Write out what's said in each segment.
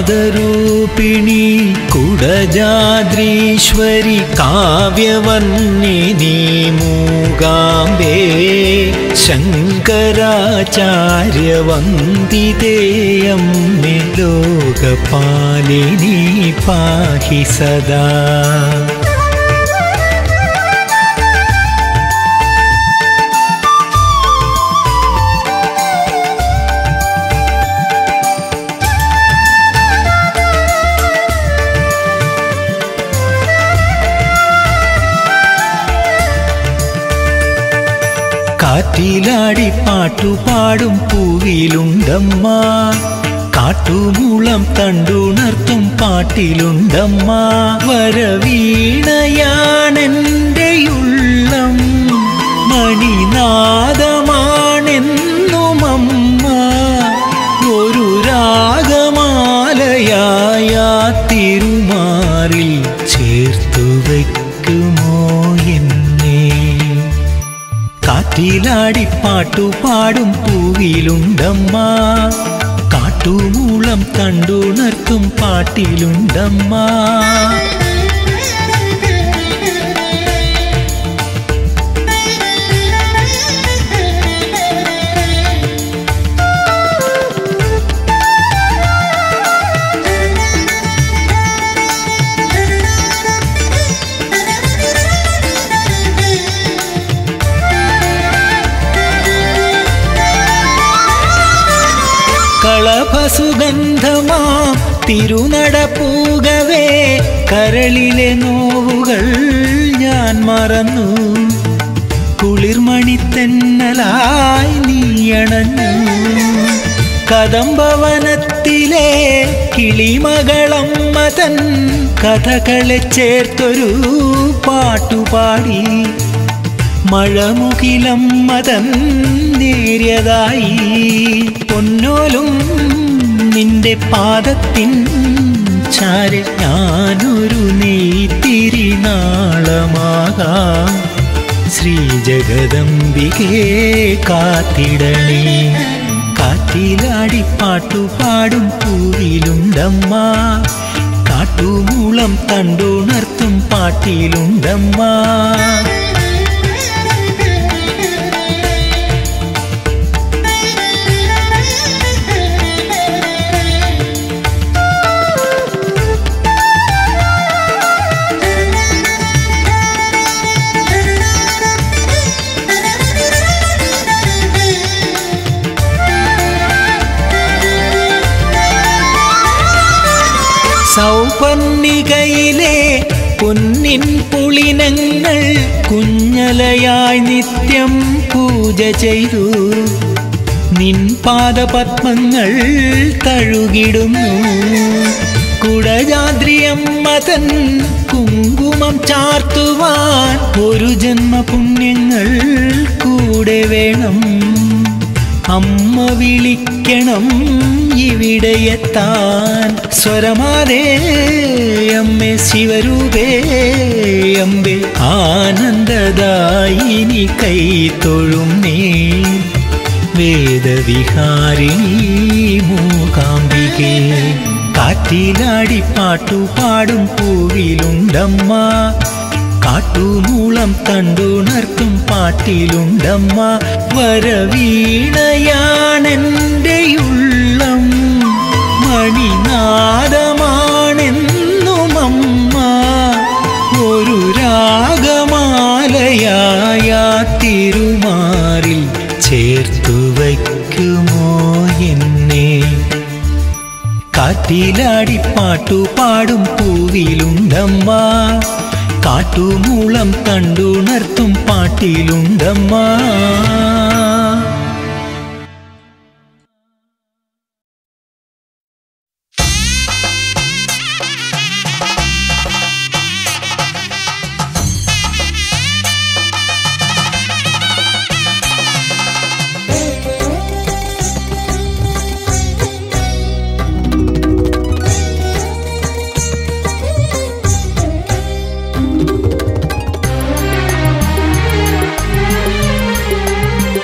നാദരൂപിണി കുടജാദ്രീശ്വരി കാവ്യവന്നിനി മൂകാംബേ ശങ്കരാചാര്യവന്ദിതേയമ്മേ ലോകപാലിനി പാഹി സദാ കാറ്റിലാടി പാട്ടുപാടും പൂവിലുണ്ടമ്മ കാട്ടുമൂളം തണ്ടുണർത്തും പാട്ടിലുണ്ടമ്മ വരവീണയാണെൻ്റെ ഉള്ളം മണിനാദമാണെന്നുമമ്മ ഒരു രാഗമാലയായ തിരുമാറിൽ ചേർത്തു വയ്ക്കുമോ എന്നെ കാറ്റിലാടി പാട്ടുപാടും പൂവിലുണ്ടമ്മ കാട്ടുമൂളം കണ്ടുണർത്തും പാട്ടിലുണ്ടമ്മ കളഭസുഗന്ധമാം തിരുനടപ്പൂകവേ കരളിലെ നോവുകൾ ഞാൻ മറന്നു കുളിർമണിത്തെന്നലായി നീയണഞ്ഞു കദംബവനത്തിലെ കിളിമകളമ്മ തൻ കഥകളെ ചേർത്തൊരു പാട്ടുപാടി മഴമുകിലമ്മതൻ നേര്യതായി പൊന്നോലും നിന്റെ പാദത്തിൻ ചാരെ ഞാനൊരു നെയ്ത്തിരി നാളമാകാം ശ്രീ ജഗദംബികേ കാത്തിടണേ കാറ്റിലാടി പാട്ടുപാടും പൂവിലുണ്ടമ്മ കാട്ടുമൂളം തണ്ടുണർത്തും പാട്ടിലുണ്ടമ്മ സൗപർണികയിലെ പൊന്നിൻ പുളിനങ്ങൾ കുഞ്ഞലയായി നിത്യം പൂജ ചെയ്തു നിൻ പാദപത്മങ്ങൾ തഴുകിടുന്നു കുടജാദ്രിയമ്മതൻ കുങ്കുമം ചാർത്തുവാൻ ഒരു ജന്മപുണ്യങ്ങൾ കൂടെ വേണം അമ്മ വിളിക്കണം ഇവിടെ എത്താൻ സ്വരമാതേ അമ്മേ ശിവരൂപേ അമ്പേ ആനന്ദദായിനി കൈ തൊഴും നീ വേദവിഹാരിണി മൂകാംബികേ കാറ്റിലാടി പാട്ടുപാടും പൂവിലുണ്ടമ്മ കാട്ടുമൂളം തണ്ടുണർത്തും പാട്ടിലുണ്ടമ്മ വരവീണയാണെൻ്റെ ഉള്ളം മണിനാദമാണെന്നുമമ്മ ഒരു രാഗമാലയായ തിരുമാറിൽ ചേർത്തു വയ്ക്കുമോ എന്നെ കാറ്റിലാടി പാട്ടുപാടും പൂവിലുണ്ടമ്മ കാട്ടുമൂളം തണ്ടുണർത്തും പാട്ടിലുണ്ടമ്മ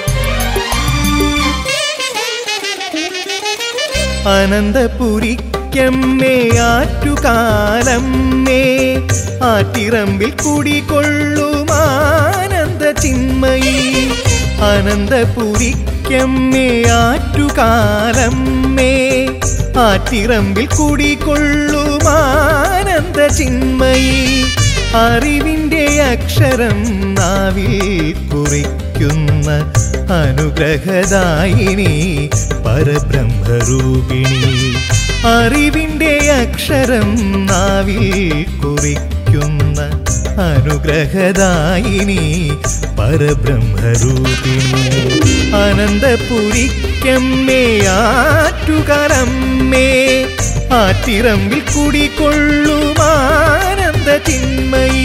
അനന്തപുരിക്കരയിൽ പുരിക്കമ്മേ ആറ്റുകാലമ്മേ ആറ്റിറമ്പിൽ കുടികൊള്ളും ആനന്ദ ചിന്മയി അനന്തപുരിക്കമ്മേ ആറ്റുകാലമ്മേ ആറ്റിറമ്പിൽ കുടികൊള്ളും ആനന്ദ ചിന്മയി അറിവിൻ്റെ അക്ഷരം നാവിൽ കുറിക്കുന്ന അനുഗ്രഹദായിനി പരബ്രഹ്മരൂപിണി അറിവിൻ്റെ അക്ഷരം നാവിൽ കുറിക്കുന്ന അനുഗ്രഹദായിനി പരബ്രഹ്മരൂപിണി അനന്തപുരിക്കമ്മേ ആറ്റുകരമ്മേ ആറ്റിറമ്പിൽ കുടികൊള്ളും ആനന്ദ ചിന്മയി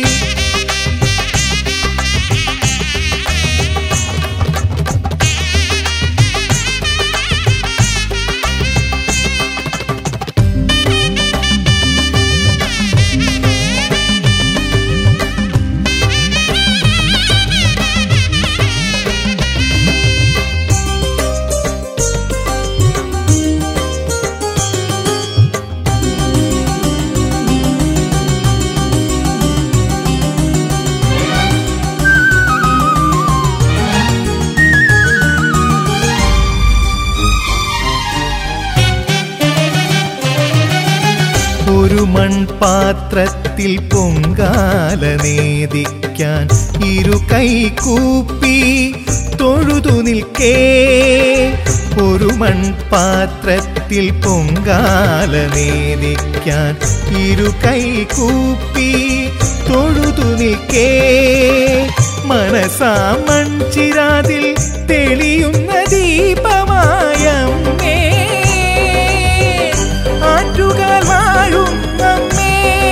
ഒരു മൺപാത്രത്തിൽ പൊങ്കാല നേദിക്കാൻ ഇരു കൈ കൂപ്പി തൊഴുതു നിൽക്കേ ഒരു മൺപാത്രത്തിൽ പൊങ്കാല നേദിക്കാൻ ഇരു കൈ കൂപ്പി തൊഴുതു നിൽക്കേ മനസാ മൺചിരാതിൽ തെളിയുന്ന ദീപമായമ്മേ ആറ്റുകാൽ വാഴും നമ്മേ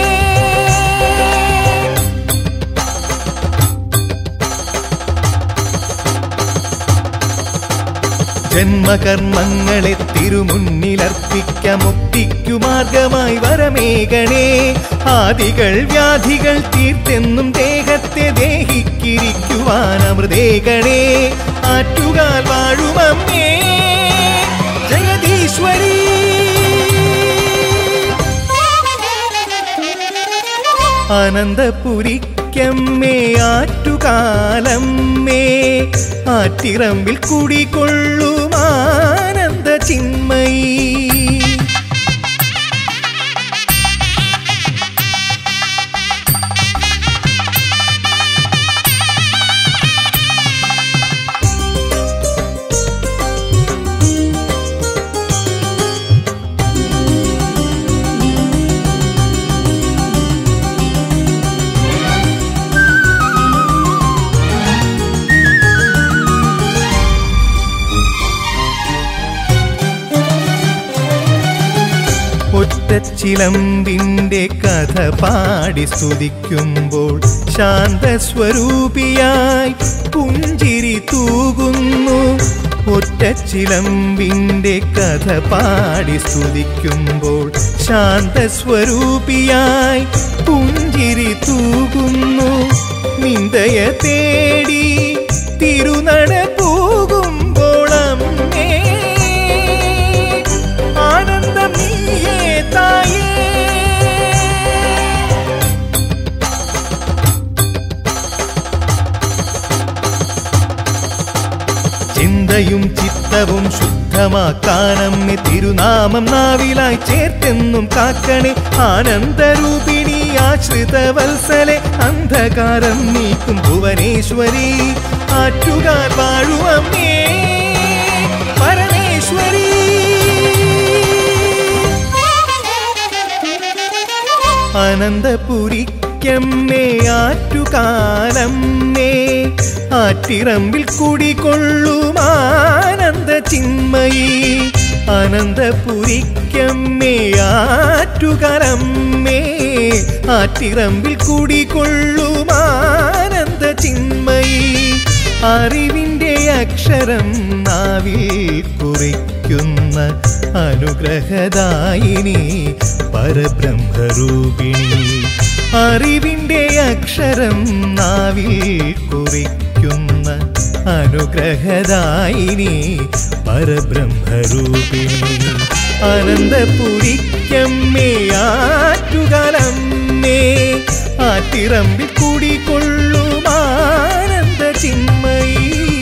ജന്മകർമ്മങ്ങളെ തിരുമുന്നിലർപ്പിക്ക മുക്തിക്കു മാർഗമായി വരമേകണേ ആദികൾ വ്യാധികൾ തീർത്തെന്നും ദേഹത്തെ ദേഹിക്കിരിക്കുവാൻ അമൃതേകണേ ആറ്റുകാൽ വാഴുമമ്മേ ജഗദീശ്വരീ അനന്തപുരിക്കമ്മേ ആറ്റുകാലമ്മേ ആറ്റിറമ്പിൽ കുടികൊള്ളും ആനന്ദ ചിന്മയി ഒറ്റച്ചിലമ്പിന്റെ കഥ പാടി സ്തുതിക്കുമ്പോൾ ശാന്തസ്വരൂപിയായി പുഞ്ചിരി തൂകുന്നു ഒറ്റച്ചിലമ്പിന്റെ കഥ പാടി സ്തുതിക്കുമ്പോൾ ശാന്തസ്വരൂപിയായി പുഞ്ചിരി തൂകുന്നു നിന്ദയ തേടി തിരുനട പോകുമ്പോൾ അമ്മേ ആനന്ദം നീയേ തായേ ചിന്തയും ചിത്തവും ശുദ്ധമാക്കാനമ്മെ തിരുനാമം നാവിലായി ചേർത്തെന്നും കാക്കണേ ആനന്ദരൂപിണി ആശ്രിത വത്സലെ അന്ധകാരം നീക്കും ഭുവനേശ്വരി ആറ്റുകാർ വാഴുവമ്മേ പരമേശ്വരി അനന്തപുരിക്കമ്മേ ആറ്റുകാലമ്മേ ആറ്റിറമ്പിൽ കുടികൊള്ളും ആനന്ദ ചിന്മയി അനന്തപുരിക്കമ്മേ ആറ്റുകാലമ്മേ ആറ്റിറമ്പിൽ കുടികൊള്ളും ആനന്ദ ചിന്മയി അറിവിൻ്റെ അക്ഷരം നാവിൽ കുറിക്കുന്ന അനുഗ്രഹദായിനി പരബ്രഹ്മരൂപിണി അറിവിൻ്റെ അക്ഷരം നാവിൽ കുറിക്കുന്ന അനുഗ്രഹദായിനി പരബ്രഹ്മരൂപിണി അനന്തപുരിക്കമ്മേ ആറ്റുകാലമ്മേ ആറ്റിറമ്പിൽ കുടികൊള്ളും ആനന്ദ ചിന്മയീ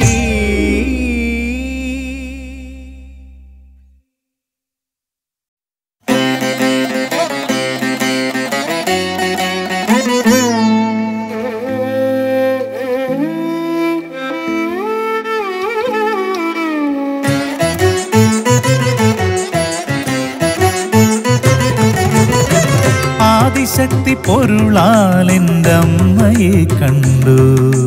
ആദിശക്തി പൊരുളാൽ എൻ്റെ അമ്മയെ കണ്ടു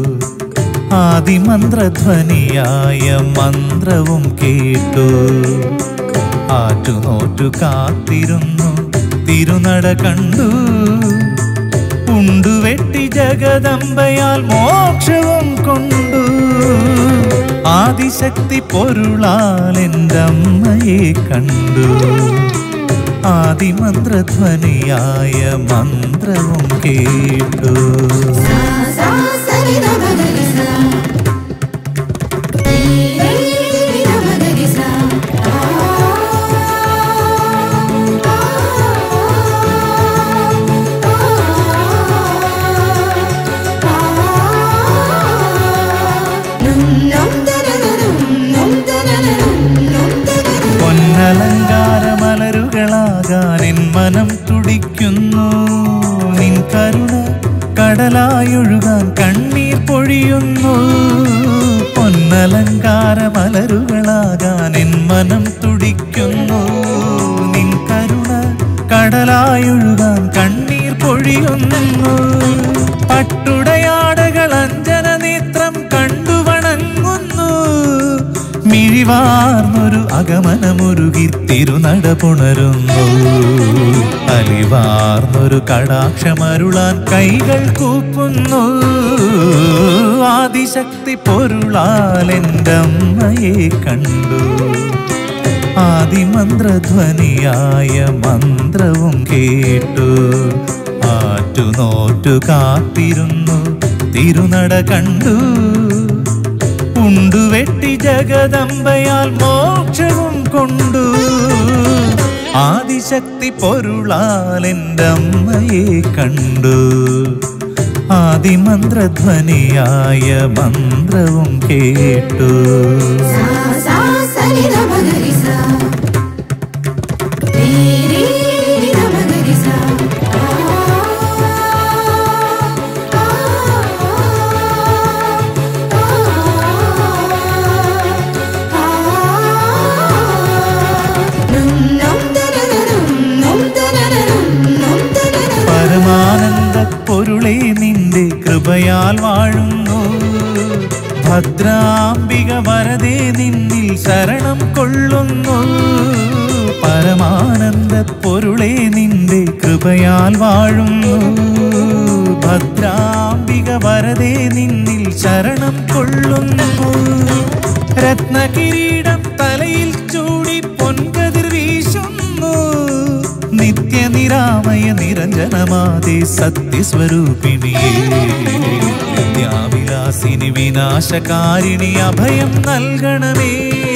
ആദിമന്ത്രധ്വനിയായ മന്ത്രവും കേട്ടു ആറ്റുനോറ്റു കാത്തിരുന്നു തിരുനട കണ്ടു ഉണ്ടുവെട്ടി ജഗദമ്പയാൽ മോക്ഷവും കൊണ്ടു ആദിശക്തി പൊരുളാൽ എൻ്റെ അമ്മയെ കണ്ടു ആദിമന്ത്രധ്വനിയായ മന്ത്രവും കേട്ടു പൊന്നലങ്കാരമലരുകളാകാൻ എൻ മനം തുടിക്കുന്നു നിൻ കരുണ കടലായൊഴുകാൻ കണ്ണീർ പൊഴിയുന്നു പൊന്നലങ്കാരമലരുകളാകാൻ എൻ മനം തുടിക്കുന്നു നിൻ കരുണ കടലായൊഴുകാൻ കണ്ണീർ പൊഴിയുന്നു പട്ടുടയാടകൾ അഞ്ജന നേത്രം കണ്ടു വണങ്ങുന്നു മിഴിവാർന്നൊരു അകമനമുരുകി തിരുനട പുണരുന്നു അലിവാർന്നൊരു കടാക്ഷമരുളാൻ കൈകൾ കൂപ്പുന്നു ആദിശക്തി പൊരുളാൽ എൻ്റെ അമ്മയെ കണ്ടു ആദിമന്ത്രധ്വനിയായ മന്ത്രവും കേട്ടു ആറ്റുനോറ്റു കാത്തിരുന്നു തിരുനട കണ്ടു ഉണ്ടുവെട്ടി ജഗദമ്പയാൽ മോക്ഷവും കൊണ്ടു ആദിശക്തി പൊരുളാൽ എൻ്റെ അമ്മയെ കണ്ടു ആദിമന്ത്രധ്വനിയായ മന്ത്രവും കേട്ടു പരമാനന്ദ പൊരുളെ നിന്റെ കൃപയാൽ വാഴുന്നു ഭദ്രാംബിക വരതേ നിന്നിൽ ശരണം കൊള്ളുന്നു പരമാനന്ദ പൊരുളെ നിന്റെ കൃപയാൽ വാഴുന്നു ഭദ്രാംബിക വരതേ നിന്നിൽ ശരണം കൊള്ളുന്നു രത്നകിരീടം തലയിൽ ചൂടി പൊൻകതിർ വീശുന്നു നിത്യനിരാമയ നിരഞ്ജനമാതേ സത്യസ്വരൂപിണിയേ വിദ്യാവിലാസിനി വിനാശകാരിണി അഭയം നൽകണമേ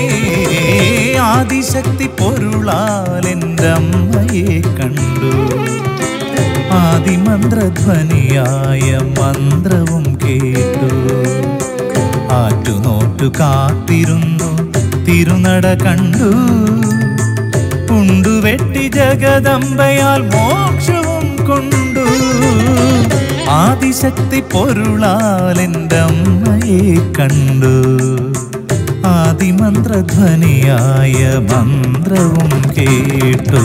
ആദിശക്തി പൊരുളാൽ എൻ്റെ അമ്മയെ കണ്ടു ആദിമന്ത്രധ്വനിയായ മന്ത്രവും കേട്ടു ആറ്റുനോറ്റു കാത്തിരുന്നു തിരുനട കണ്ടു ഉണ്ടുവെട്ടി ജഗദമ്പയാൽ മോക്ഷവും കൊണ്ടു ആദിശക്തി പൊരുളാൽ എൻ്റെ അമ്മയെ കണ്ടു ആദിമന്ത്രധ്വനിയായ മന്ത്രവും കേട്ടു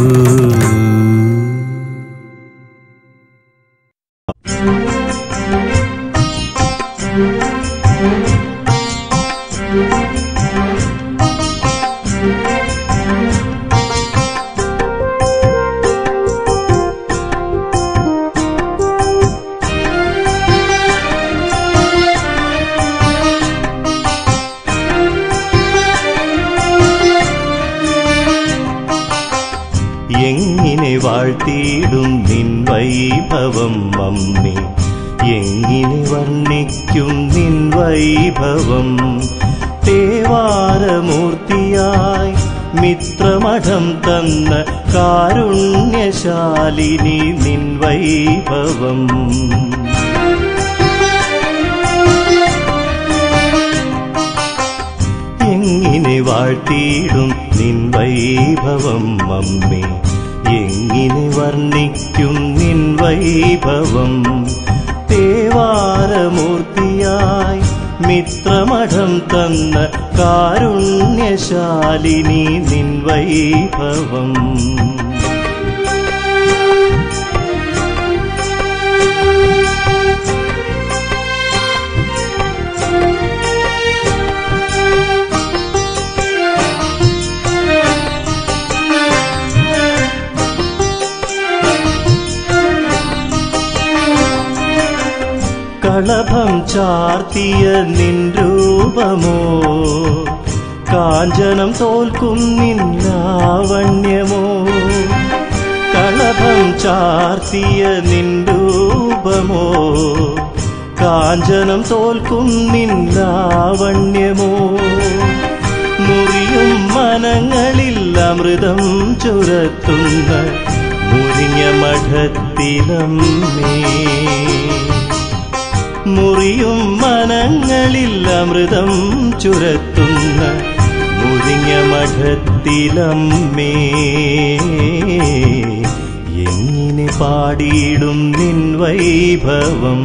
എങ്ങനെ വാഴ്ത്തിയിടും നിൻ വൈഭവം അമ്മേ എങ്ങനെ വർണ്ണിക്കും നിൻ വൈഭവം തേവാരമൂർത്തിയായി മിത്രമഠം തന്ന കാരുണ്യശാലിനി നിൻ വൈഭവം എങ്ങിനെ വാഴ്ത്തിയിടും നിൻ വൈഭവം അമ്മേ എങ്ങിനെ വർണ്ണിക്കും നിൻ വൈഭവം തേവാരമൂർത്തിയായി മിത്രമഠം തന്ന കാരുണ്യശാലിനി നിൻ വൈഭവം കളഭം ചാർത്തിയ നിൻ രൂപമോ കാഞ്ചനം തോൽക്കും നിൻ ലാവണ്യമോ കളഭം ചാർത്തിയ നിൻ രൂപമോ കാഞ്ചനം തോൽക്കും നിൻ ലാവണ്യമോ മുറിയും മനങ്ങളിൽ അമൃതം ചുരത്തുന്ന മുരിഞ്ഞ മഠത്തിലമ്മേ മുറിയും മനങ്ങളിൽ അമൃതം ചുരത്തുന്ന മുരിഞ്ഞ മഠത്തിലമ്മേ എങ്ങനെ പാടിയിടും നിൻ വൈഭവം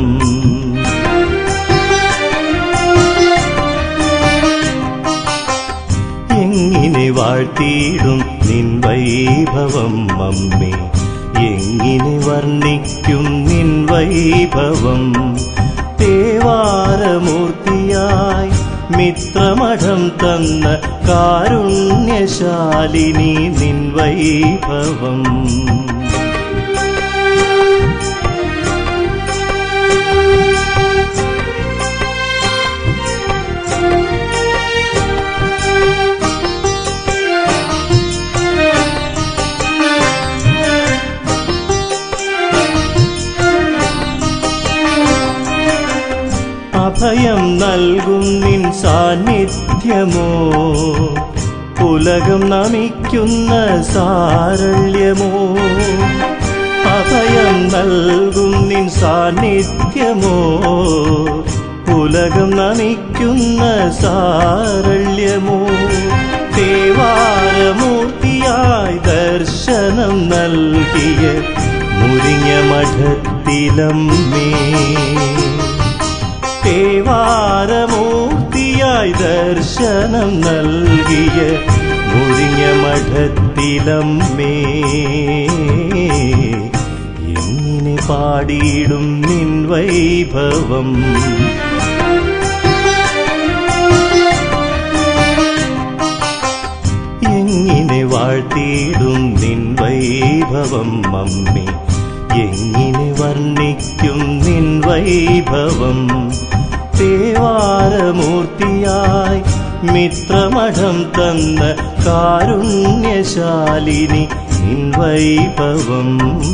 എങ്ങനെ വാഴ്ത്തിയിടും നിൻ വൈഭവം അമ്മേ എങ്ങനെ വർണ്ണിക്കും നിൻ വൈഭവം തേവാരമൂർത്തിയായി മിത്രമഠം തന്ന കാരുണ്യശാലിനി നിൻ വൈഭവം അഭയം നൽകും നിൻ സാന്നിധ്യമോ ഉലകം നമിക്കുന്ന സാരള്യമോ അഭയം നൽകും നിൻ സാന്നിധ്യമോ ഉലകം നമിക്കുന്ന സാരള്യമോ ദേവാരമൂർത്തിയായി ദർശനം നൽകിയ മുരിഞ്ഞ മഠത്തിലമ്മേ ദേവാരമൂർത്തിയായി ദർശനം നൽകിയ മുരിഞ്ഞ മഠത്തിലമ്മേ എങ്ങനെ പാടിയിടും നിൻ വൈഭവം എങ്ങനെ വാഴ്ത്തിയിടും നിൻ വൈഭവം അമ്മേ എങ്ങനെ വർണ്ണിക്കും നിൻ വൈഭവം തേവാരമൂർത്തിയായി മിത്രമഠം തന്ന കാരുണ്യശാലിനി നിൻ വൈഭവം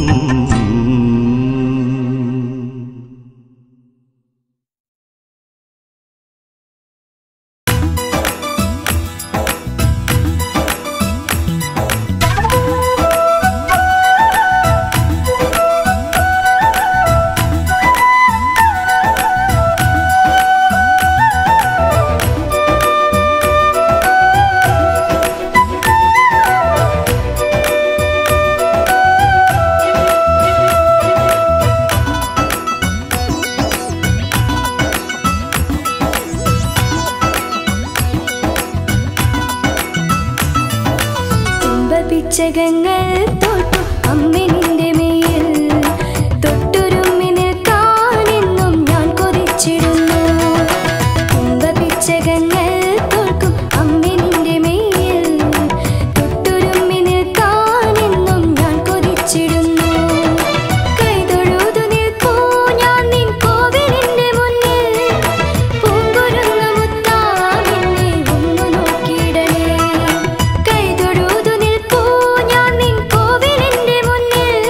തുമ്പപിച്ചകങ്ങൾ തോട്ടും അമ്മ നിന്റെ മേൽ തൊട്ടുരുമ്മി നിൽക്കാനെന്നും ഞാൻ കൊതിച്ചിടുന്നു തുമ്പപിച്ചകങ്ങൾ തോൽക്കും അമ്മ നിന്റെ മേൽ തൊട്ടുരുമ്മി നിൽക്കാനെന്നും ഞാൻ കൊതിച്ചിടുന്നു കൈതൊഴുതു നിൽക്കൂ ഞാൻ നിൻ കോവിലിന്റെ മുന്നിൽ പൂങ്കുരുന്ന മുത്താമെന്നെ ഒന്നു നോക്കിയിടണേ കൈതൊഴുതു നിൽക്കൂ ഞാൻ നിൻ കോവിലിന്റെ മുന്നിൽ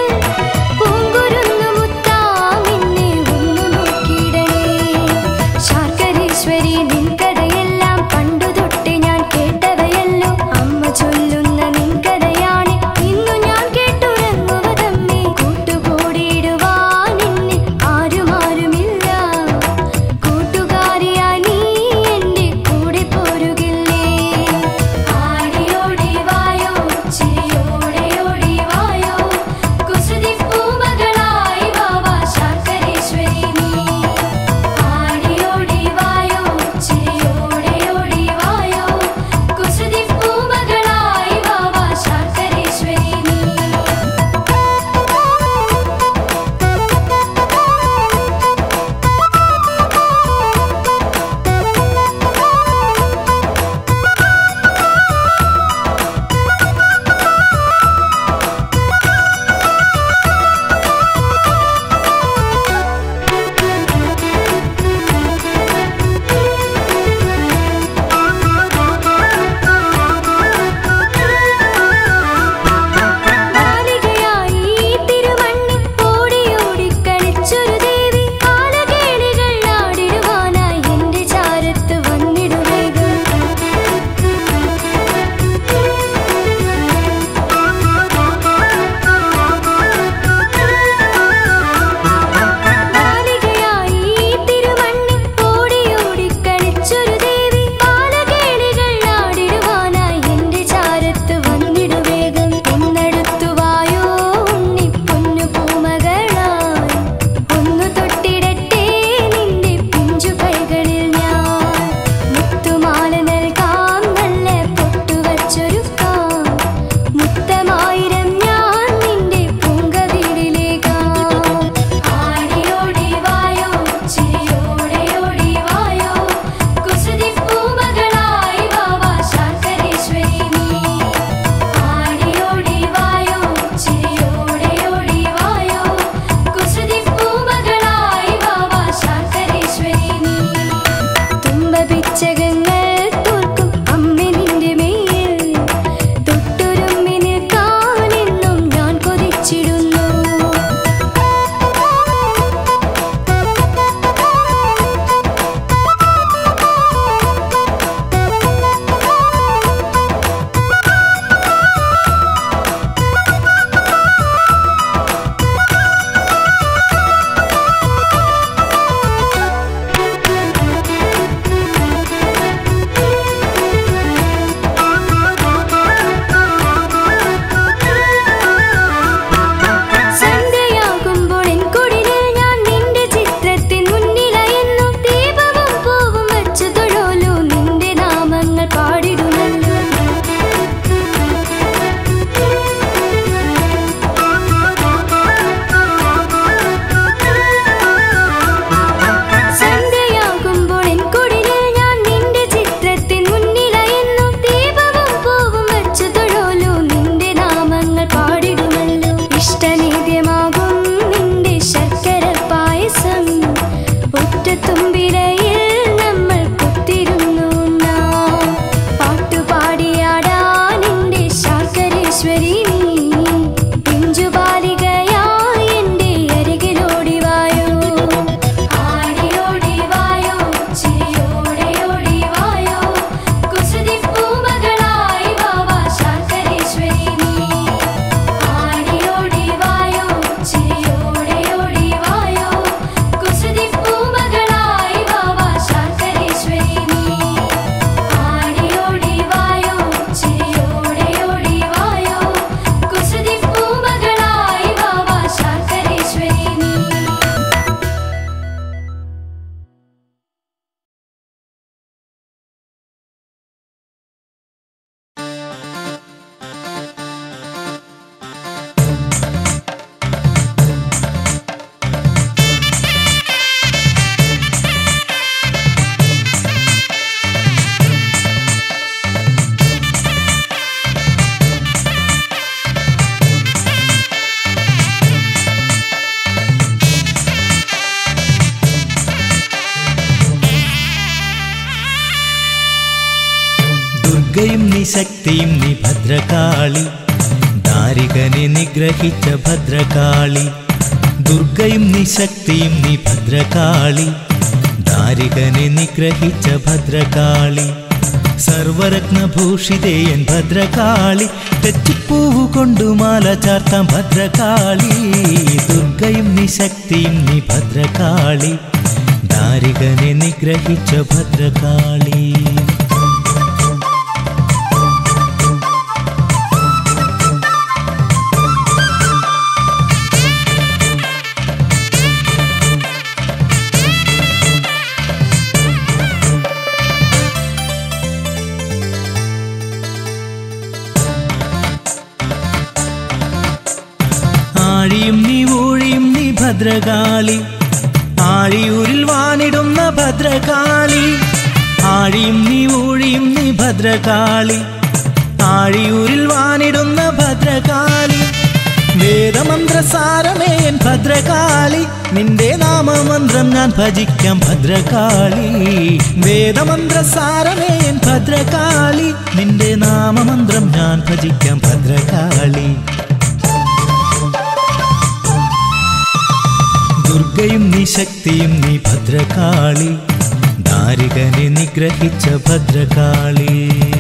നിശക്തിയും നീ ഭദ്രകാളി ദാരികനെ നിഗ്രഹിച്ച ഭദ്രകാളി ദുർഗയും നിശക്തിയും നീ ഭദ്രകാളി ദാരികനെ നിഗ്രഹിച്ച ഭദ്രകാളി സർവരത്നഭൂഷിതേയൻ ഭദ്രകാളി തെച്ചിപ്പൂവ് കൊണ്ടു മാല ചാർത്താം ഭദ്രകാളി ദുർഗയും നിശക്തിയും നീ ഭദ്രകാളി ദാരികനെ നിഗ്രഹിച്ച ഭദ്രകാളി ആഴിയും നീ ഊഴിയും നീ ഭദ്രകാളി ആഴിയൂരിൽ വാണിടുന്ന ഭദ്രകാളി ആഴിയും നീ ഊഴിയും നീ ഭദ്രകാളി ആഴിയൂരിൽ വാണിടുന്ന ഭദ്രകാളി വേദമന്ത്രസാരമേ എൻ ഭദ്രകാളി നിന്റെ നാമമന്ത്രം ഞാൻ ഭജിക്കാം ഭദ്രകാളി വേദമന്ത്രസാരമേ എൻ ഭദ്രകാളി നിന്റെ നാമമന്ത്രം ഞാൻ ഭജിക്കാം ഭദ്രകാളി ദുർഗയും നീ ശക്തിയും നീ ഭദ്രകാളി ദാരികനെ നിഗ്രഹിച്ച ഭദ്രകാളി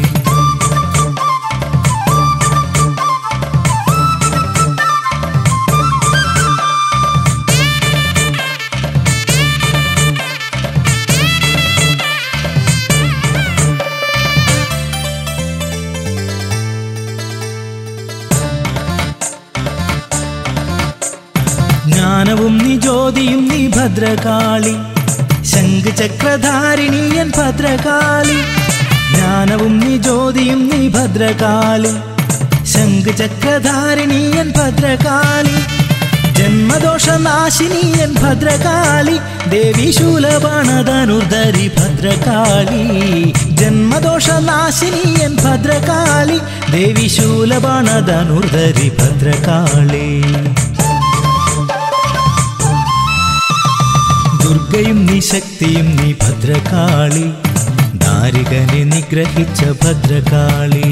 ജ്ഞാനവും നീ ജ്യോതിയും നീ ഭദ്രകാളി ശംഖചക്രധാരിണീയൻ ഭദ്രകാളി ജ്ഞാനവും നീ ജ്യോതിയും നീ ഭദ്രകാളി ശംഖചക്രധാരിണീയൻ ഭദ്രകാളി ജന്മദോഷനാശിനീയൻ ഭദ്രകാളി ദേവി ശൂലബാണധനുർധരി ഭദ്രകാളി ജന്മദോഷനാശിനീയൻ ഭദ്രകാളി ദേവി ശൂലബാണധനുർധരി ഭദ്രകാളി ദുർഗയും നീ ശക്തിയും നീ ഭദ്രകാളി ദാരികനെ നിഗ്രഹിച്ച ഭദ്രകാളി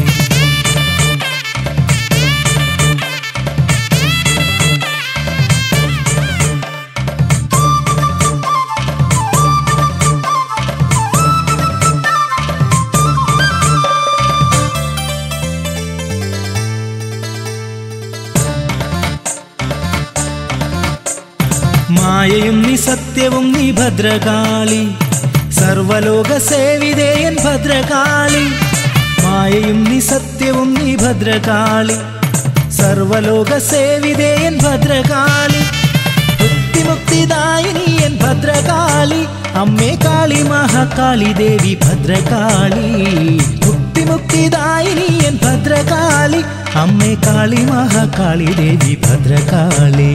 മായയും നീ സത്യവും നീ ഭദ്രകാളി സർവലോക സേവിതേയൻ ഭദ്രകാളി മായയും നീ സത്യവും നീ ഭദ്രകാളി സർവലോക സേവിതേയൻ ഭദ്രകാളി മുക്തിമുക്തിദായിനിയൻ ഭദ്രകാളി അമ്മേ കാളി മഹാകാളി ദേവി ഭദ്രകാളി മുക്തിമുക്തിദായിനിയൻ ഭദ്രകാളി അമ്മേ കാളി മഹാകാളി ദേവി ഭദ്രകാളി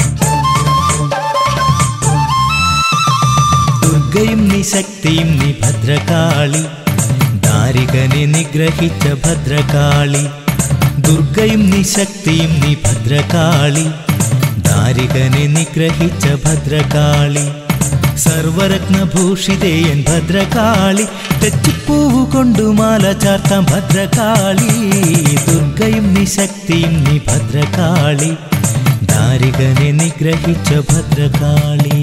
ദുർഗയും നീ ശക്തിയും നീ ഭദ്രകാളി ദാരികനെ നിഗ്രഹിച്ച ഭദ്രകാളി ദുർഗയും നീ ശക്തിയും നീ ഭദ്രകാളി ദാരികനെ നിഗ്രഹിച്ച ഭദ്രകാളി സർവരത്നഭൂഷിതേയൻ ഭദ്രകാളി തെച്ചിപ്പൂവ് കൊണ്ടു മാല ചാർത്താം ഭദ്രകാളി ദുർഗയും നീ ശക്തിയും നീ ഭദ്രകാളി ദാരികനെ നിഗ്രഹിച്ച ഭദ്രകാളി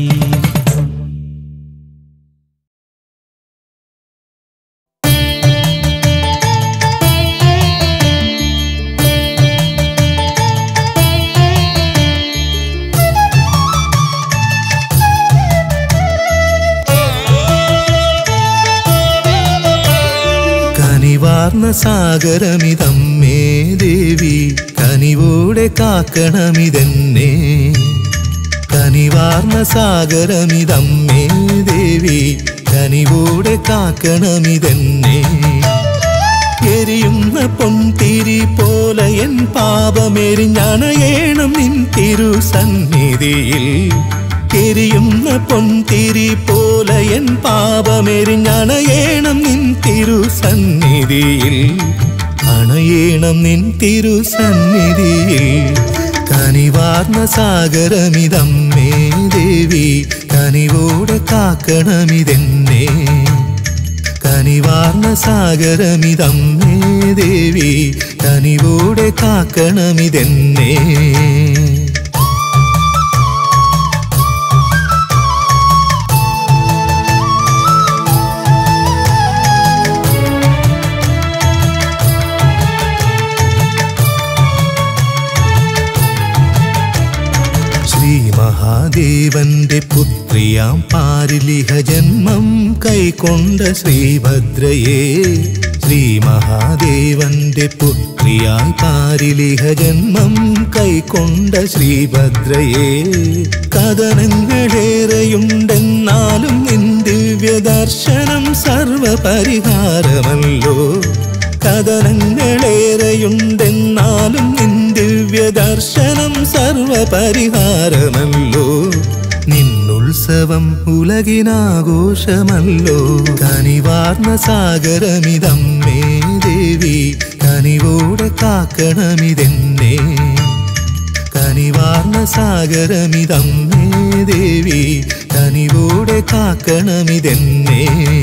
കനിവാർന്ന സാഗരമിതമ്മേ ദേവി കനിവോടെ കാക്കണമിതെന്നെ കനിവാർന്ന സാഗരമിതമ്മേ ദേവി കനിവോടെ കാക്കണമിതെന്നെ എരിയുന്ന പൊൻതിരി പോലെ എൻ പാപമെരിഞ്ഞണയേണം നിൻ തിരുസന്നിധിയിൽ എരിയുന്ന പൊൻതിരി പോലെ എൻ പാപമെരിഞ്ഞണയേണം നിൻ തിരുസന്നിധിയിൽ അണയേണം നിൻ തിരുസന്നിധിയിൽ കനിവാർന്ന സാഗരമിതമ്മേ ദേവി കനിവോടെ കാക്കണമിതെന്നെ കനിവാർന്ന സാഗരമിതമ്മേ ദേവി കനിവോടെ കാക്കണമിതെന്നേ ശ്രീ മഹാദേവന്റെ പുത്രിയാം പാരിലിഹ ജന്മം കൈക്കൊണ്ട ശ്രീഭദ്രയെ ശ്രീ മഹാദേവന്റെ പുത്രിയായി പാരിലിഹ ജന്മം കൈക്കൊണ്ട ശ്രീഭദ്രയെ കഥനങ്ങളേറെയുണ്ടെന്നാലും നിൻ ദിവ്യദർശനം സർവപരിഹാരമല്ലോ കഥനങ്ങളേറെയുണ്ടെന്നാലും നിൻ ദിവ്യദർശനം സർവപരിഹാരമല്ലോ നിന്നുത്സവം ഉലകിനാഘോഷമല്ലോ കനിവാർന്ന സാഗരമിതമ്മേ ദേവി കനിവോടെ കാക്കണമിതെന്നേ കനിവാർന്ന സാഗരമിതമ്മേ ദേവി കനിവോടെ കാക്കണമിതെന്നേ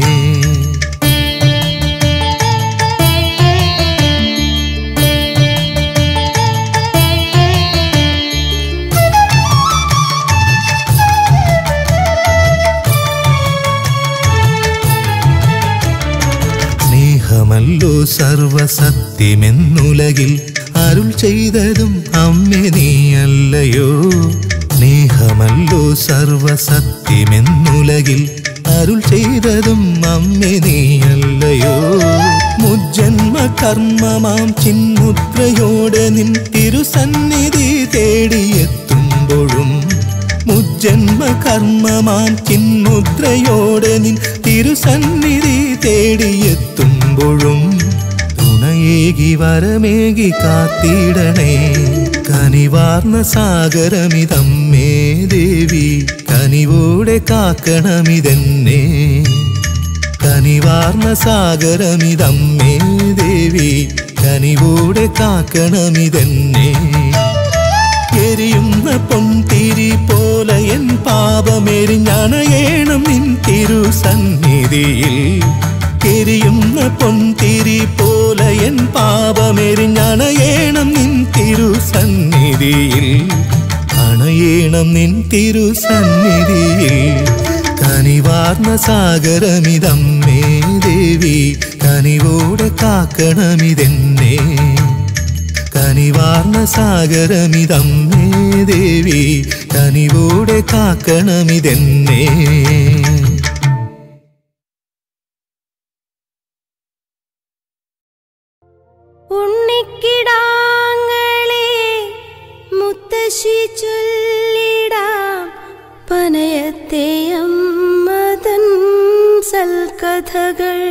സ്നേഹമല്ലോ സർവസത്യമെന്നുലകിൽ അരുൾ ചെയ്തതും അമ്മ നീയല്ലയോ സ്നേഹമല്ലോ സർവസത്യമെന്നുലകിൽ അരുൾ ചെയ്തതും അമ്മ നീയല്ലയോ മുജ്ജന്മ കർമ്മമാം ചിന്മുദ്രയോടെ നിൻ തിരുസന്നിധി തേടിയെത്തുമ്പോഴും മുജ്ജന്മ കർമ്മമാം ചിന്മുദ്രയോടെ നിൻ തിരുസന്നിധി തേടിയെത്തുമ്പോഴും തുണയേകി വരമേകി കാത്തിടണേ കനിവാർന്ന സാഗരമിതമ്മേ ദേവി കനിവോടെ കാക്കണമിതെന്നേ കനിവാർന്ന സാഗരമിതമ്മേ ദേവി കനിവോടെ കാക്കണമിതെന്നേ എരിയുന്ന പൊൻതിരി പോലെ എൻ പാപമെരിഞ്ഞണയേണം നിൻ തിരുസന്നിധിയിൽ എരിയുന്ന പൊൻതിരി പോലെ എൻ പാപമെരിഞ്ഞണയേണം നിൻ തിരുസന്നിധിയിൽ അണയേണം നിൻ തിരുസന്നിധിയിൽ കനിവാർന്ന സാഗരമിതമ്മേ ദേവി കനിവോടെ കാക്കണമിതെന്നേ കനിവാർന്ന സാഗരമിതമ്മേ ദേവി കനിവോടെ കാക്കണമിതെന്നേ ഉണ്ണിക്കിടാങ്ങളെ മുത്തശ്ശി ചൊല്ലിടാം പനയത്തെ അമ്മതൻ സൽക്കഥകൾ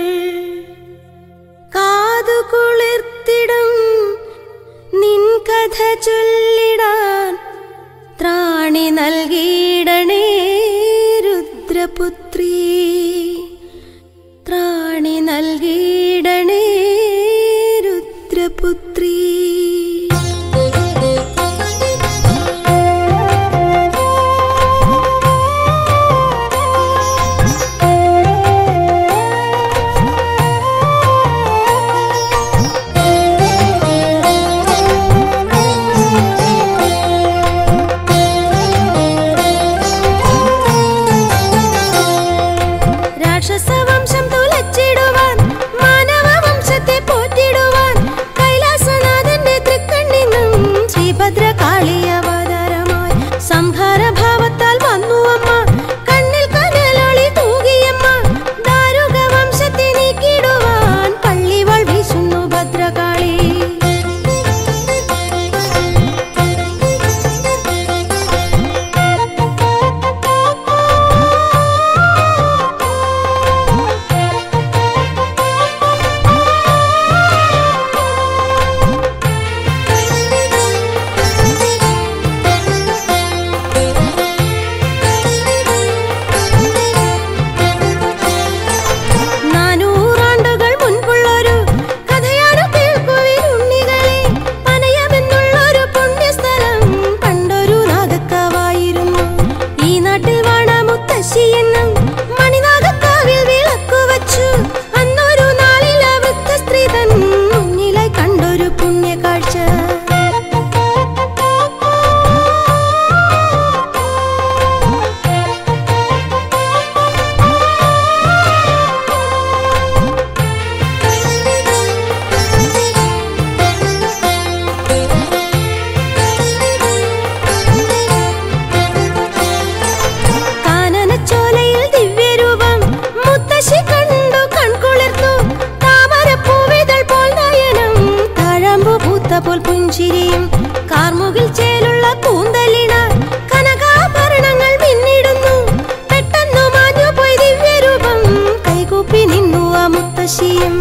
കാതു കുളിർത്തിടും നിൻ കഥ ചൊല്ലിടാൻ ത്രാണി നൽകിയിടണേ രുദ്രപുത്രി ത്രാണി നൽകിയിടണേ രുദ്രപുത്രി ചിരിയും കാർമുകിൽ ചേലുള്ള കൂന്തലിണ കനകാഭരണങ്ങൾ മിന്നിടുന്നു പെട്ടെന്നു മാഞ്ഞു പോയി ദിവ്യരൂപം കൈകൂപ്പി നിന്നു ആ മുത്തശ്ശിയും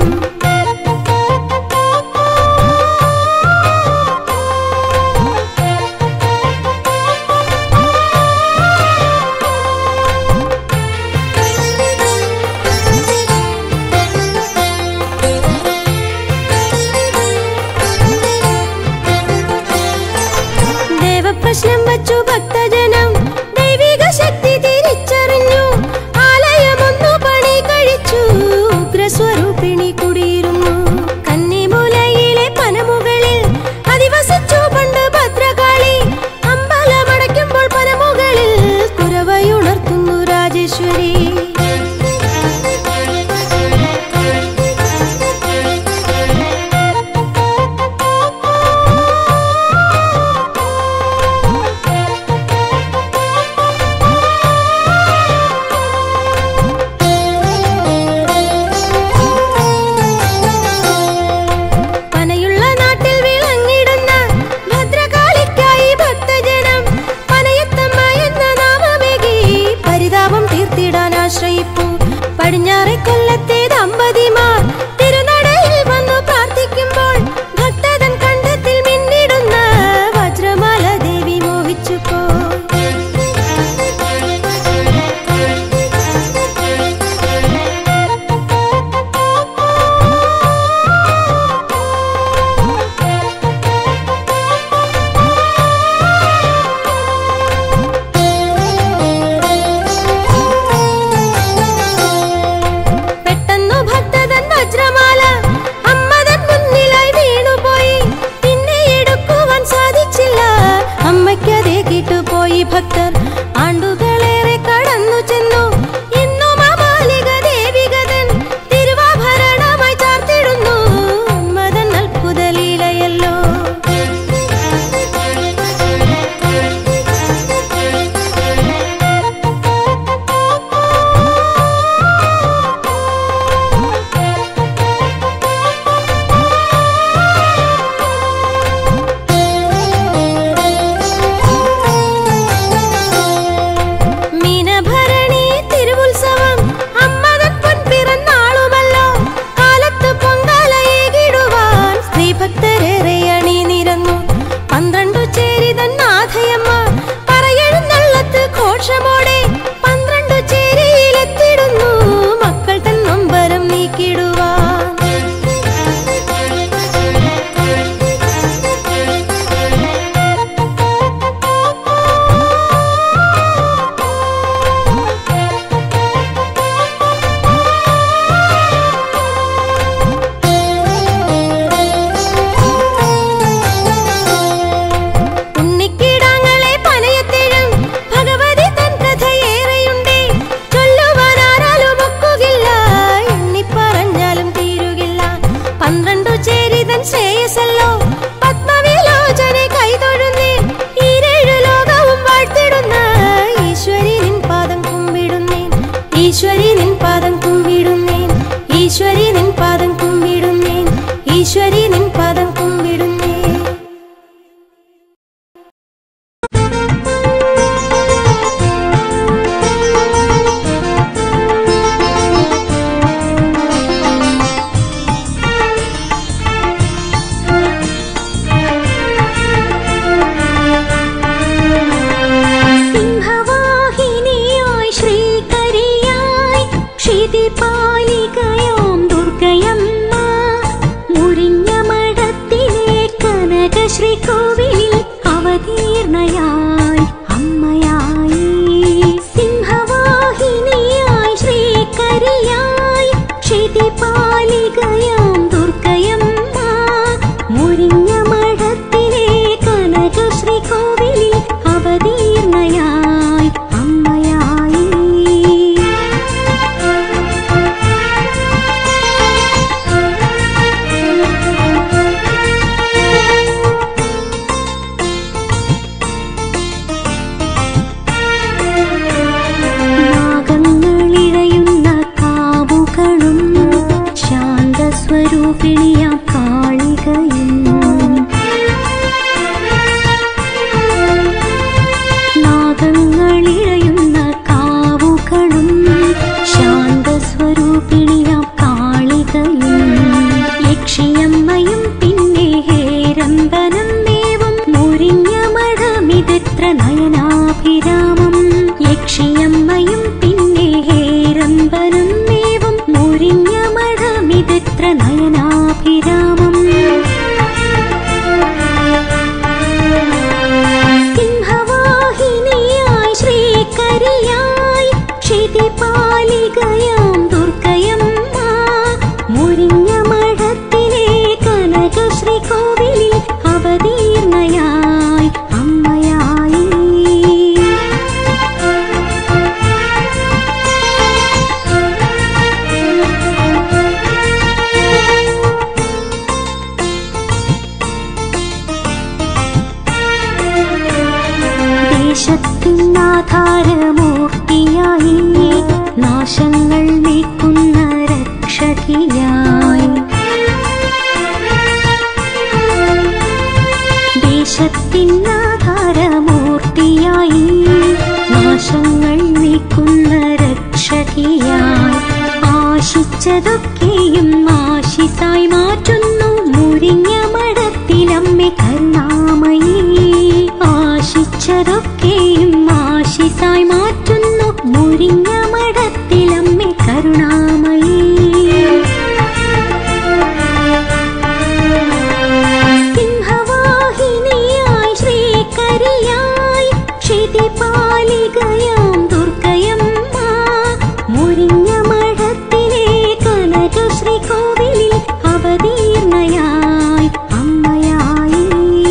ദേവപ്രശ്നം വച്ചു ഭക്തജനം ദൈവിക ശക്തി തിരിച്ചറിഞ്ഞു ആലയമൊന്നു പണി കഴിച്ചു ഉഗ്രസ്വരൂപിണി കുടിയിരുന്നു കന്നിമൂലയിലെ പനമുകളിൽ അധിവസിച്ചു പണ്ട് ഭദ്രകാളി അമ്പലമടയ്ക്കുമ്പോൾ പനമുകളിൽ കുരവയുണർത്തുന്നു രാജേശ്വരി പനയുള്ള നാട്ടിൽ വിളങ്ങിടുന്ന ഭദ്രകാളിക്കായി ഭക്തജനം പനയത്തമ്മ എന്ന നാമമേകി പരിതാപം തീർത്തിടാൻ ആശ്രയിപ്പു പടിഞ്ഞാറെ കൊല്ലത്തെ ദമ്പതിമാർ തിരുനടയിൽ വന്നു പ്രാർത്ഥിക്കുമ്പോൾ ഭക്തതൻ കണ്ഠത്തിൽ മിന്നിടുന്ന വജ്രമാല ദേവി മോഹിച്ചു പോയി പെട്ടെന്നു ഭക്തതൻ വജ്രമാല അമ്മതൻ മുന്നിലായി വീണുപോയി പിന്നെ എടുക്കുവാൻ സാധിച്ചില്ല അമ്മയ്ക്കതേ കിട്ടുപോയി ഭക്തർ ആണ്ടുകളേറെ കടന്നു ചെന്നു ഇന്നും ആ മാലിക ദേവികതൻ തിരുവാഭരണമായി ചാർത്തിടുന്നു അമ്മതൻ അത്ഭുത ലീലയല്ലോ മീനഭരണി തിരുവുത്സവം അമ്മതൻ പൊൻപിറന്നാളുമല്ലോ കാലത്ത് പൊങ്കാലയേകിടുവാൻ സ്ത്രീഭക്തരേറെ അണിനിരന്നു പന്ത്രണ്ടു ചേരിതൻ നാഥയമ്മ പറയെഴുന്നള്ളത്ത് ഘോഷമോടെ പന്ത്രണ്ടു ചേരിയിലെത്തിടുന്നു മക്കൾ തൻ നൊമ്പരം നീക്കിടുവാൻ ഉണ്ണിക്കിടാങ്ങളെ പനയത്തിഴും ഭഗവതി തൻ കഥയേറെയുണ്ടേ ചൊല്ലുവാൻ ആരാലും ഒക്കുകില്ല എണ്ണിപ്പറഞ്ഞാലും തീരുകില്ല പന്ത്രണ്ടു ചേരിതൻ ശ്രേയസല്ലോ പത്മവിലോചനെ കൈതൊഴുന്നേ ഈരേഴു ലോകവും വാഴ്ത്തിടുന്ന ഈശ്വരി നിൻ പാദം കുമ്പിടുന്നേൻ ഈശ്വരി നിൻ പാദം കുമ്പിടുന്നേൻ ഈശ്വരി നിൻ പാദം കുമ്പിടുന്നേൻ ഈശ്വരി നിൻ പാദം കുമ്പിടുന്നേ സിംഹവാഹിനിയായി ശ്രീകരിയായി ക്ഷിതിപാലികയാം ദുർഗയമ്മ മുരിഞ്ഞ മഠത്തിലെ കനകശ്രീകോവിലിൽ അവതീർണയായി അമ്മയായി സിംഹവാഹിനിയായി ശ്രീകരിയായി ക്ഷിതിപാലികയാം ദുർഗയമ്മ മുരിഞ്ഞ മഠത്തിലെ കനകശ്രീകോവിലിൽ അവതീർണയായി അമ്മയായി ദേശത്തിനാധാരമൂർത്തിയായി നാശങ്ങൾ നീക്കുന്ന രക്ഷകിയായി ദേശത്തിനാധാരമൂർത്തിയായി നാശങ്ങൾ നീക്കുന്ന രക്ഷകിയായി ആശിച്ചതൊക്കെയും ആശിസായി മാറ്റുന്നു മുരിഞ്ഞ മടത്തിലമ്മെ കരുണാമയി ആശിച്ചതൊക്കെയും ആശിസായി മാറ്റുന്നു മുരിഞ്ഞ മടത്തിലമ്മെ കരുണാമയി സിംഹവാഹിനിയായി ശ്രീകരിയായി ക്ഷിതിപാലികയാം ദുർഗയമ്മ മുരിഞ്ഞ മഠത്തിലെ കനകശ്രീ കോവിലിൽ അവതീർണയായി അമ്മയായി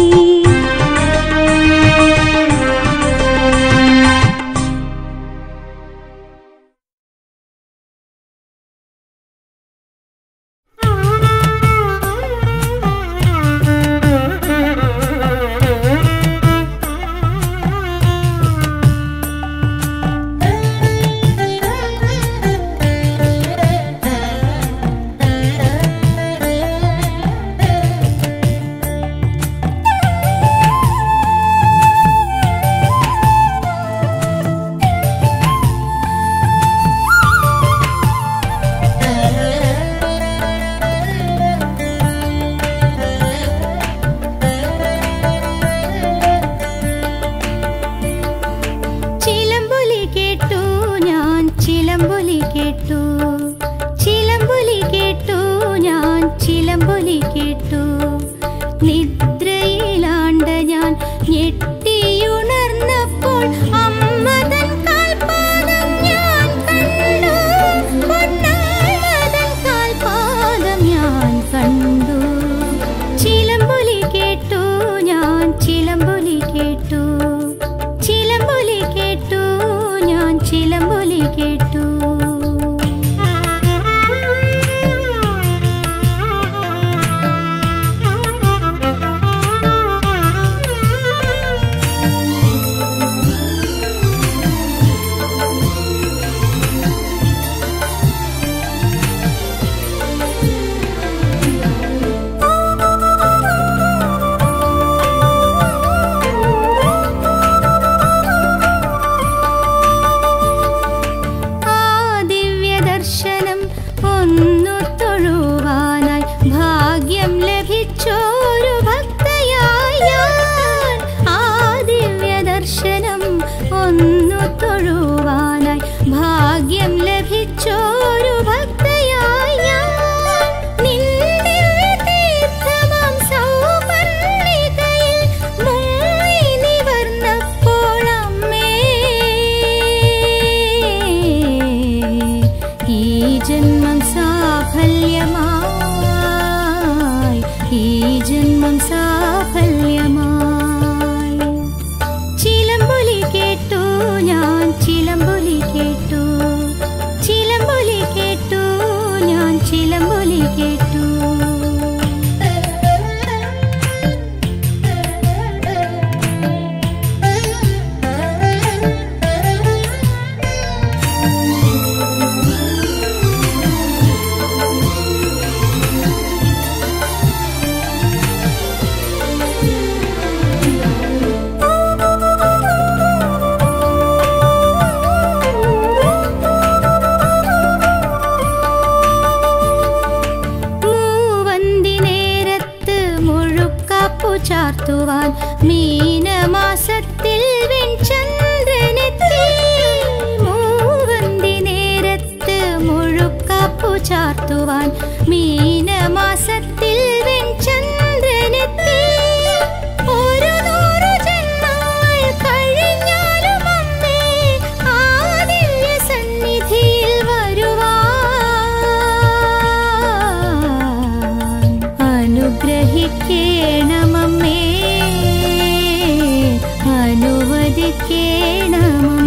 ചിലമ്പൊലി കേട്ടു ഞാൻ ചിലമ്പൊലി കേട്ടു ചിലമ്പൊലി കേട്ടു ഞാൻ ചിലമ്പൊലി കേട്ടു നിദ്രയിലാണ്ട ഞാൻ ഞെട്ടിയുണർന്നപ്പോൾ അമ്മ തൻ കാൽപാദം ഞാൻ കണ്ടു പൊന്നാളതൻ കാൽപാദം ഞാൻ കണ്ടു ചിലമ്പൊലി കേട്ടു ഞാൻ ചിലമ്പൊലി കേട്ടു ചിലമ്പൊലി കേട്ടു ഞാൻ ചിലമ്പൊലി കേട്ടു ആ ദിവ്യദർശനം ഒന്നു തൊഴുവാനായി ഭാഗ്യം ലഭിച്ചോരു ഭക്തയായി ഞാൻ ആ ദിവ്യദർശനം ഒന്നു തൊഴുവാനായി ഭാഗ്യം ലഭിച്ചോരു ഭക്തയായി ഞാൻ നിന്റെ തീർത്ഥമാം സൗപർണികയിൽ മുങ്ങി നിവർന്നപ്പോൾ അമ്മേ ഈ ജന്മം സാഫല്യമായി ഈ ജന്മം സാഫല്യമായി ചിലമ്പൊലി കേട്ടു ഞാൻ ചിലമ്പൊലി കേട്ടു ചിലമ്പൊലി കേട്ടു ഞാൻ ചിലമ്പൊലി കേട്ടു മൂവന്തി നേരത്ത് മുഴുക്കാപ്പു ചാർത്തുവാൻ മീനമാസത്തിൽ വെൺചന്ദ്രനെത്തി മൂവന്തി നേരത്ത് മുഴുക്കാപ്പു ചാർത്തുവാൻ മീനമാസത്തിൽ വെൺചന്ദ്രനെത്തി ഒരു നൂറു ജന്മങ്ങൾ കഴിഞ്ഞാലും അമ്മേ ആ ദിവ്യ സന്നിധിയിൽ വരുവാൻ അനുഗ്രഹിക്കേണമമ്മേ അനുവദിക്കേണമമ്മേ